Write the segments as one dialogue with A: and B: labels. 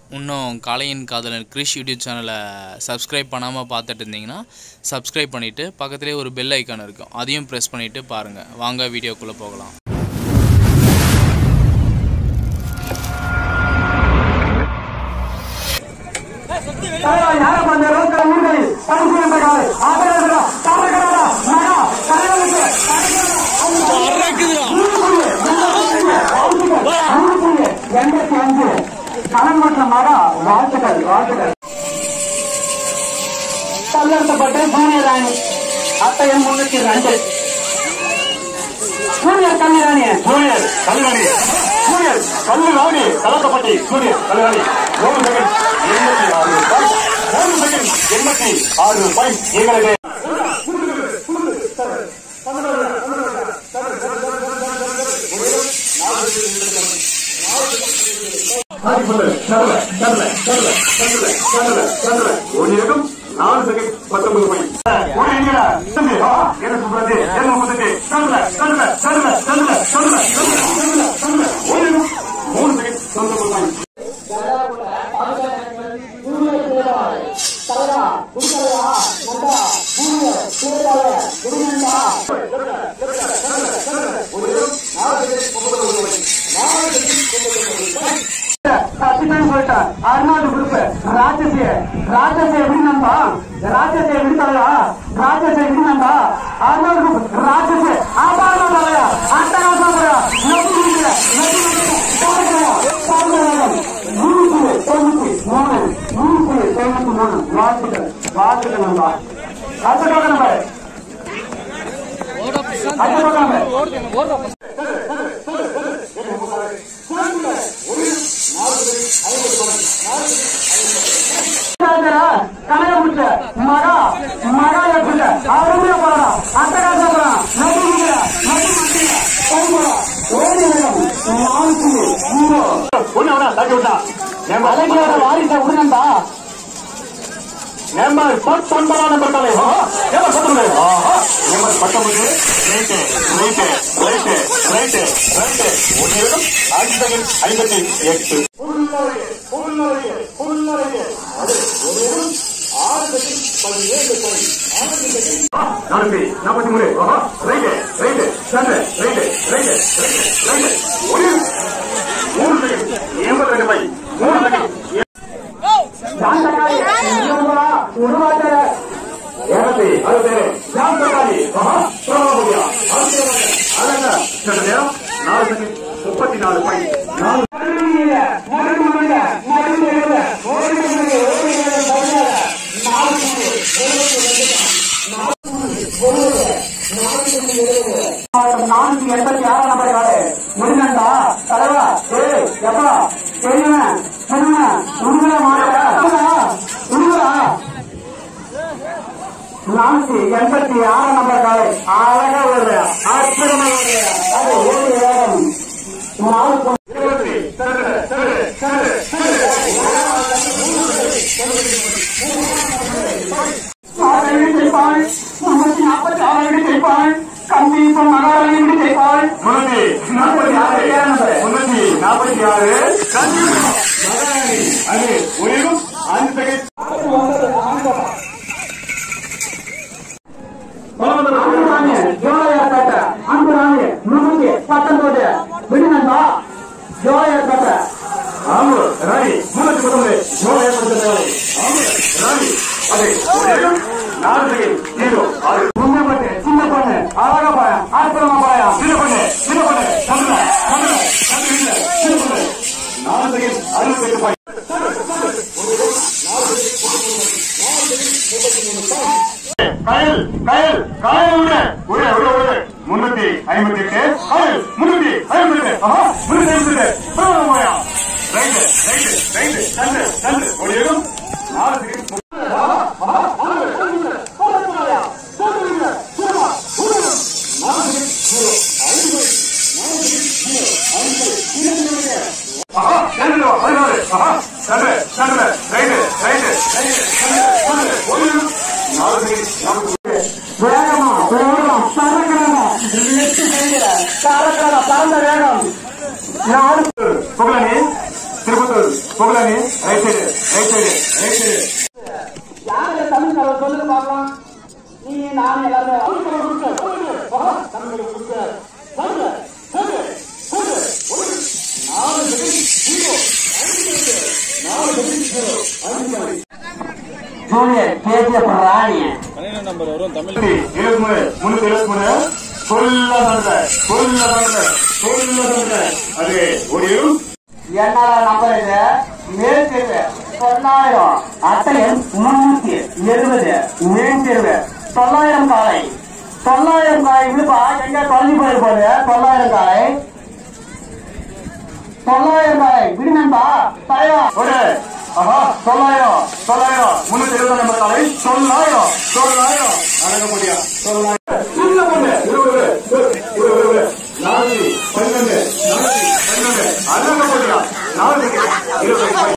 A: இன்னும் காளையன் காதலன் கிரிஷ் யூடியூப் சேனலை சப்ஸ்கிரைப் பண்ணாமல் பார்த்துட்டு இருந்தீங்கன்னா சப்ஸ்கிரைப் பண்ணிவிட்டு பக்கத்துலேயே ஒரு பெல் ஐக்கான் இருக்கும் அதையும் ப்ரெஸ் பண்ணிவிட்டு பாருங்கள் வாங்க வீடியோக்குள்ளே போகலாம்
B: கணம்பற்ற மரம் வாழ்த்துக்கள் வாழ்த்துக்கள் தள்ளப்பட்ட ஜூனியர் ராணி அத்தையன் முன்னூத்தி ரெண்டு ஜூனியர் கல்விராணி
C: ஜூனியர் கல்லுராணி ஜூனியர் கல்லுராணி கலக்கப்பட்டி ஜூனியர் கல்லுராணி மூணு செகண்ட் எண்பத்தி ஆறு பாயிண்ட் மூணு செகண்ட் எண்பத்தி ஆறு பாயிண்ட் எங்களுக்கு ஒரு நிமிடம் நாலு செகண்ட் பத்தொன்பது பாயிண்ட் ஒரு இந்தியா என்ன சொல்றது என்ன முப்பத்தெட்டு சதுர சதுர சதுர சதுர சதுர சதுர சதுர ஒரு நிமிடம் மூணு செகண்ட் பத்தொன்பது பாயிண்ட்
B: சச்சிதான் சொல்லிட்டேன் அருணாடு குரூப் ராஜசே ராஜசே எப்படி நம்பா ராஜசே எப்படி தலையா ராஜசே எப்படி நம்பா அருணாடு குரூப் ராஜசே ஆபாரமா தலையா அட்டகாசமா தலையா நம்பி நம்பி நூறு தொண்ணூத்தி மூணு நூறு தொண்ணூத்தி மூணு வாழ்த்துக்கள் வாழ்த்துக்கள் நம்பா அடுத்த பக்கம் நம்பர் அடுத்த பக்கம் நம்பர் கனகமுச்ச மகா மகா எப்படி அருமையா போறா அட்டகாச போறா நம்பி நம்பி ஓடி வேணும் நான்கு ஜீரோ
C: ஒண்ணு அவனா தாக்கி விட்டா
B: அழகியோட வாரிசை உடனண்டா
C: நம்பர் பத்தொன்பதாம் நம்பர் தலை நம்பர் பத்தொன்பது நம்பர் பத்தொன்பது right right right right right ஒரு நிமிடம் அஞ்சு செகண்ட் ஐம்பத்தி எட்டு நானூத்தி நாற்பத்தி மூணு ரைட்டு ரைட்டு சண்டை ரைட்டு ரைட்டு ரைட்டு ரைட்டு ஒரு மூணு செகண்ட் எண்பத்தி ரெண்டு பை மூணு செகண்ட்
B: உருவாக்கிற
C: இருநூத்தி அறுபத்தேழு ஜாம் தக்காளி மகா பிரபாபுரியா அழகா சற்று நேரம் நாலு செகண்ட் முப்பத்தி நாலு பாயிண்ட் நாலு
B: நானூத்தி எண்பத்தி ஆறாம் நம்பர் காலை முடிந்தா தலைவா ஏய் எப்பா தெரியுவேன் சொல்லுவேன் உருவ மாட்டா உருவா நானூத்தி எண்பத்தி ஆறாம் நம்பர் காலை அழகா வருது அற்புதமா வருது அது ஓடி வேகம் நாலு
C: இருபத்தி சதுர சதுர சதுர சதுர
B: ஜெயிப்பாள் முன்னூத்தி நாற்பத்தி ஆறு ஜெயிப்பாள் கம்பீசம் மகாராணி ஜெயிப்பாள்
C: முன்னூத்தி நாற்பத்தி ஆறு முன்னூத்தி நாற்பத்தி ஆறு மகாராணி அது உயிரும் அஞ்சு செகண்ட்
B: அன்புராணி ஜோலையார்பேட்ட அன்புராணி முன்னூத்தி பத்தொன்பது விடுநந்தா ஜோலையார்பேட்ட
C: ஆமா ராணி முன்னூத்தி பத்தொன்பது நூறு ஏற்படுத்த ஆமா ராணி அது உயிரும் நாலு செகண்ட் ஜீரோ ஆறு
B: முன்னப்பட்டு சின்ன பொண்ணு அழகா பாய அற்புதமா பாயா
C: சின்ன பொண்ணு சின்ன பொண்ணு சந்திர சந்திர சந்திர இல்ல சின்ன பொண்ணு நாலு செகண்ட் அறுபத்தி எட்டு பாயிண்ட் கயல் கயல் கயல் விட விட விட விட முன்னூத்தி ஐம்பத்தி எட்டு கயல் முன்னூத்தி ஐம்பத்தி எட்டு ஆஹா முன்னூத்தி ஐம்பத்தி எட்டு போயா ரைட்டு ரைட்டு ரைட்டு சந்திர சந்திர ஒரு இடம் நாலு செகண்ட் ஆஹா சந்திர பதினாறு ஆஹா சந்திர சந்திர ரைட்டு ரைட்டு ரைட்டு சந்திர ஒரு இடம் நாலு செகண்ட் நாலு
B: வேகமா வேகம் பறக்கிறதா லெஃப்ட் சைடுல பறக்கிறதா பறந்த வேகம் நாலு
C: பொங்கலனி திருப்பத்தூர் பொங்கலனி right side right side right side
B: யாரு தமிழ் கலர் சொல்லுங்க பார்க்கலாம் நீ நான் எல்லாரும் தமிழ் கலர் கொடுக்க சொல்லுங்க ஆஹா, தமிழ் கலர் கொடுக்க சொல்லுங்க சொல்லுங்க சொல்லுங்க ஒரு நாலு செகண்ட் ஜீரோ நாலு செகண்ட் ஜீரோ ஜூனியர் கேஜிஎஃப் ராணி
C: இருபத்தி மூணு முன்னூத்தி இருபத்தி மூணு சொல்ல சொல்ற சொல்ல சொல்ற சொல்ல சொல்ற அது ஒரு
B: என்னடா நம்பர் இது மேல் தெருவு தொள்ளாயிரம் அட்டை எண் முன்னூத்தி எழுபது மேல் தெருவு தொள்ளாயிரம் காலை தொள்ளாயிரம் காலை விழுப்பா எங்க தொலைஞ்சு போயிரு போது தொள்ளாயிரம் காலை தொள்ளாயிரம் காலை விடுங்கப்பா தயா
C: ஒரு ஆஹா தொள்ளாயிரம் தொள்ளாயிரம் முன்னூத்தி இருபது நம்பர் காலை தொள்ளாயிரம் தொள்ளாயிரம் அழக முடியா தொள்ளாயிரம் சின்ன பொண்ணு இருபது இருபது இருபது நாலு பன்னெண்டு நாலு பன்னெண்டு அழக முடியா நாலு இருபது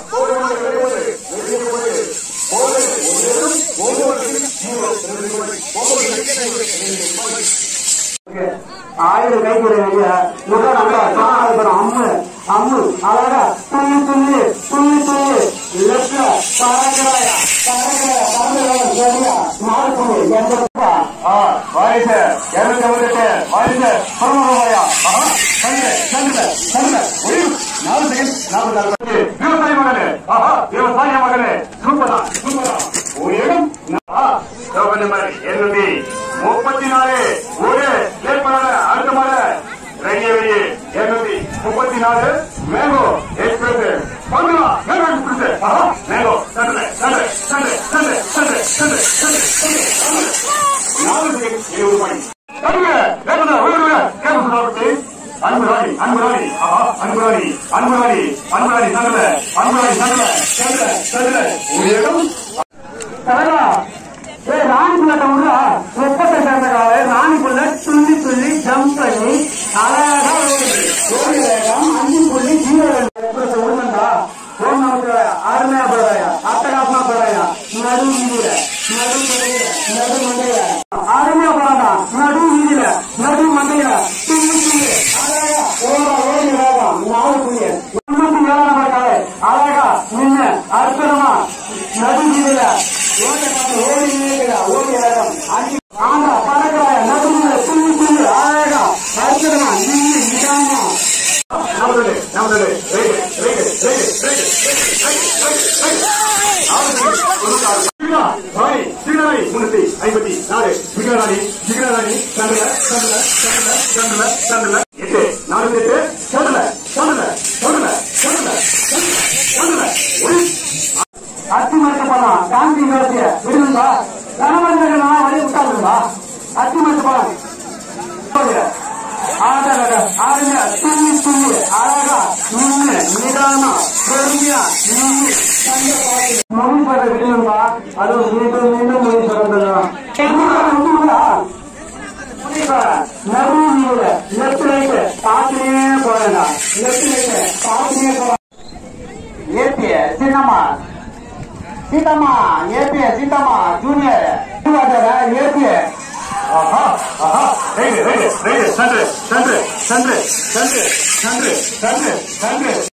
B: ஆயிரம் கை கூட வெளிய முக நல்லா இருக்கணும் அம்மு அம்மு அழகா துள்ளி துள்ளி துள்ளி துள்ளி லெப்ட்ல பறக்கிறாயா பறக்கிறாயா பறக்கிறாயா சரியா நாலு புள்ளி எண்பது ரூபாய்
C: ஆ வாரிசு இருநூத்தி ஐம்பத்தெட்டு வாரிசு பரமபாயா ஆஹா சந்திர சந்திர சந்திர ஒரு நாலு செகண்ட் நாற்பது நாற்பது விவசாய மகனே ஆஹா விவசாய மகனே சூப்பரா சூப்பரா ஒரு இடம் சிவகங்கை மாதிரி எழுநூத்தி முப்பத்தி நாலு ஒரு ஏற்பாடு அடுத்த மாத ரெடிய வெளியே இருநூத்தி முப்பத்தி நாலு மேங்கோ எக்ஸ்பிரஸ் பங்களா மேங்கோ எக்ஸ்பிரஸ் ஆஹா மேங்கோ சண்டை சண்டை சண்டை சண்டை சண்டை சண்டை சண்டை சண்டை நாலு செகண்ட் இருபது மணி தடுங்க வேகமா ஓடுங்க கேமரா சாப்பிட்டு அன்புராணி அன்புராணி ஆஹா அன்புராணி அன்புராணி அன்புராணி சண்டை அன்புராணி சண்டை சண்டை சண்டை ஒரு இடம்
B: தலைவா ஏ ராணிக்குள்ள விடுறா முப்பத்தை சேர்ந்த காலை ராணிக்குள்ள துள்ளி துள்ளி ஜம்ப் பண்ணி அழகா ஓடுது ஓடி வேகம் அஞ்சு புள்ளி ஜீரோ ரெண்டு ஓடுனண்டா ஓம் நமக்கு அருமையா போறாயா அட்டகாசமா போறாயா நடு வீதியில நடு மண்டையில நடு மண்டையில அருமையா போறாடா நடு வீதியில நடு மண்டையில துள்ளி துள்ளி அழகா ஓட ஓடி வேகம் நாலு புள்ளி முன்னூத்தி ஏழாம் நம்பர் காலை அழகா நின்னு அற்புதமா நடு வீதியில ஓட்டக்காரன் ஓடி நிற்கிறா, ஓடி வேகம். அஞ்சு ஆண்டா, பறக்கிறாயா, நடுவுல துள்ளி துள்ளி, அழகா, அற்புதமா, நின்னு நிதானமா.
C: நமது நமது ரைட் ரைட் ரைட் ரைட் ராணி சிங்கராணி முன்னூத்தி ஐம்பத்தி நாலு சிங்கராணி சிங்கராணி சண்டல சண்டல சண்டல சண்டல சண்டல எட்டு நானூத்தி எட்டு சண்டல சண்டல சண்டல சண்டல சண்டல ஒரு
B: அத்தி மரத்து பழம், காந்தி யூனிவர்சிட்டி, விடுங்கப்பா. கணவன்கள் நான் வழி விட்டாங்கப்பா. அத்தி மரத்து பழம். போடு. ஆடாத, ஆடுங்க, துள்ளி துள்ளி, அழகா, நின்னு, நிதானமா, பொறுமையா, நின்னு, சண்டை பார்த்து. மொழி சொல்ற விடுங்கப்பா. அதுவும் மீண்டும் மீண்டும் மொழி சொல்றது நடுவில் லெப்ட் ரைட் பார்த்துனே போறேன்டா லெப்ட் ரைட் பார்த்துனே போறேன் ஏபி சின்னம்மா சீதம்மா ஏபி சீதம்மா ஜூனியர் ஏபி
C: ஆஹா ஆஹா ரைட் ரைட் ரைட் சண்டை சண்டை சண்டை சண்டை சண்டை சண்டை சண்டை